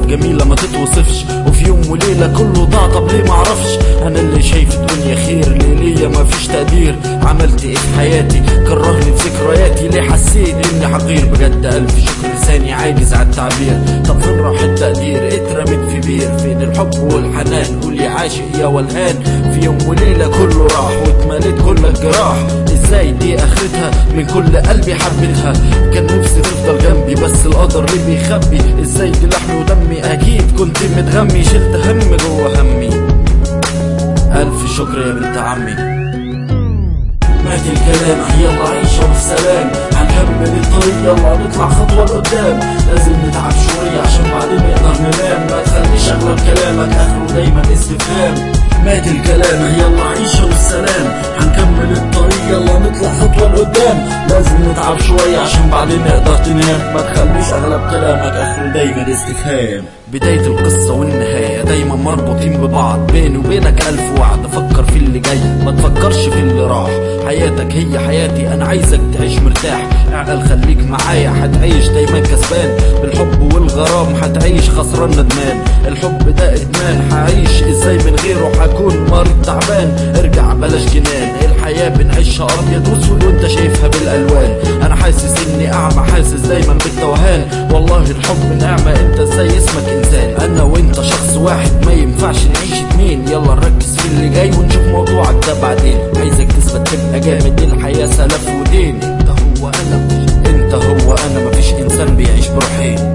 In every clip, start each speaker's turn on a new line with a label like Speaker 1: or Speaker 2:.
Speaker 1: جميلة ما تتوصفش وفي يوم وليلة كله ضاع طب ليه معرفش انا اللي شايف الدنيا خير ليه ليا مفيش تقدير عملت ايه في حياتي كرهني في ذكرياتي ليه حسيت اني حقير بجد الف شكر لساني عاجز على التعبير طب فين راح التقدير اترمت في بير فين الحب والحنان قول يا عاشق يا ولهان في يوم وليلة كله راح واتمليت كل الجراح ازاي دي اخرتها من كل قلبي حبيتها كان نفسي تفضل جنبي بس القدر ليه بيخبي ازاي دي لحمي ودمي اكيد كنت متغمي شلت هم جوه همي الف شكر يا بنت عمي مات الكلام يلا عيشة والسلام هنكمل الطريق يلا نطلع خطوة لقدام لازم نتعب شوية عشان بعدين نقدر ننام ما تخليش اغلب كلامك اخره دايما استفهام مات الكلام يلا عيشة والسلام هنكمل الطريق يلا نطلع خطوة لقدام لازم نتعب شوية عشان بعدين نقدر تنام ما تخليش اغلب كلامك اخره دايما استفهام بداية القصة والنهاية دايما مربوطين ببعض بيني وبينك ألف وعد فكر في اللي جاي ما تفكرش في اللي راح حياتك هي حياتي أنا عايزك تعيش مرتاح اعقل خليك معايا هتعيش دايما كسبان بالحب والغرام هتعيش خسران ندمان الحب ده إدمان هعيش إزاي من غيره هكون مريض تعبان ارجع بلاش جنان الحياة بنعيشها أبيض وأسود وأنت شايفها بالألوان أنا حاسس إني أعمى حاسس دايما بالتوهان والله الحب نعمة أنت إزاي اسمك إنسان أنا وأنت شخص واحد ما ينفعش نعيش اتنين يلا نركز في اللي جاي ونشوف موضوعك ده بعدين عايزك تثبت تبقى جامد الحياة سلف ودين أنت هو أنا أنت هو أنا مفيش إنسان بيعيش بروحين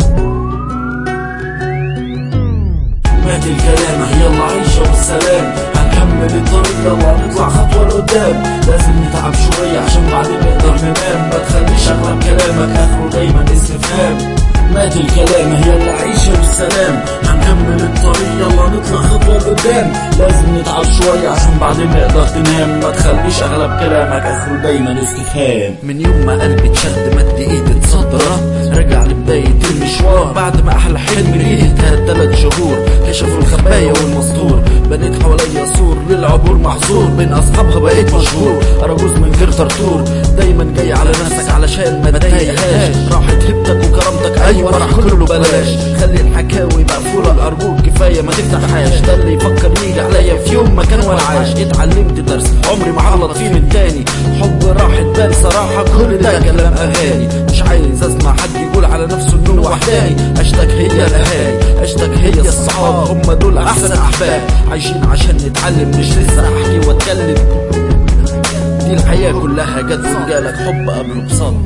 Speaker 1: مات الكلام يلا عيشة والسلام هنكمل الطريق يلا نطلع خطوة لقدام لازم نتعب شوية عشان بعدين نقدر ننام ما تخليش اغلب كلامك اخره دايما استفهام مات الكلام يلا عيشة والسلام هنكمل الطريق يلا نطلع خطوة لقدام لازم نتعب شوية عشان بعدين نقدر تنام ما تخليش اغلب كلامك اخره دايما استفهام من يوم ما قلبي اتشد مد ايدي تصدره رجع لبداية المشوار بعد ما احلى حلم لقيت تلات شهور كشفوا الخبايا والمستور بنيت حواليا سور للعبور محظور بين اصحابها بقيت مشهور ارجوز من غير طرطور دايما جاي على نفسك علشان ما تضايقهاش راحت هبتك وكرامتك ايوه راح كله بلاش خلي الحكاوي مقفوله ارجوك كفايه ما تفتحهاش ده اللي يفكر يجي عليا في يوم ما كان وانا عايش اتعلمت درس عمري ما هغلط فيه من تاني حب راح تبان صراحه كل ده كلام اغاني مش عايز اسمع حد يقول على نفسه انه وحداني اشتك هي الاهالي اشتك هي الصحاب هم دول احسن احباب عايشين عشان نتعلم مش لسه احكي واتكلم دي الحياه كلها جد وجالك حب قبل بساط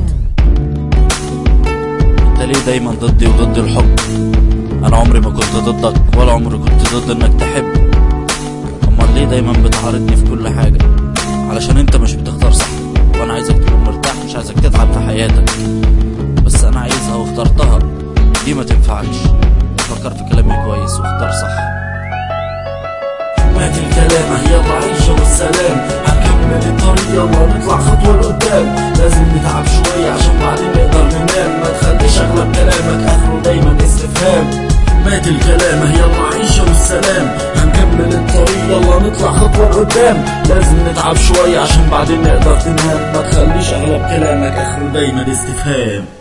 Speaker 1: انت ليه دايما ضدي وضد الحب انا عمري ما كنت ضدك ولا عمري كنت ضد انك تحب امال ليه دايما بتعارضني في كل حاجه علشان انت مش بتختار صح وانا عايزك تكون مرتاح مش عايزك تتعب في حياتك بس انا عايزها واخترتها دي ما تنفعكش فكر في كلامي كويس واختار صح مات الكلام يلا عيشة والسلام هنكمل الطريق يلا نطلع خطوة لقدام لازم نتعب شوية عشان بعدين نقدر ننام ما تخليش اغلب كلامك اخره دايما استفهام مات الكلام يلا عيشة والسلام هنكمل الطريق يلا نطلع خطوة لقدام لازم نتعب شوية عشان بعدين نقدر تنام ما تخليش اغلب كلامك اخره دايما استفهام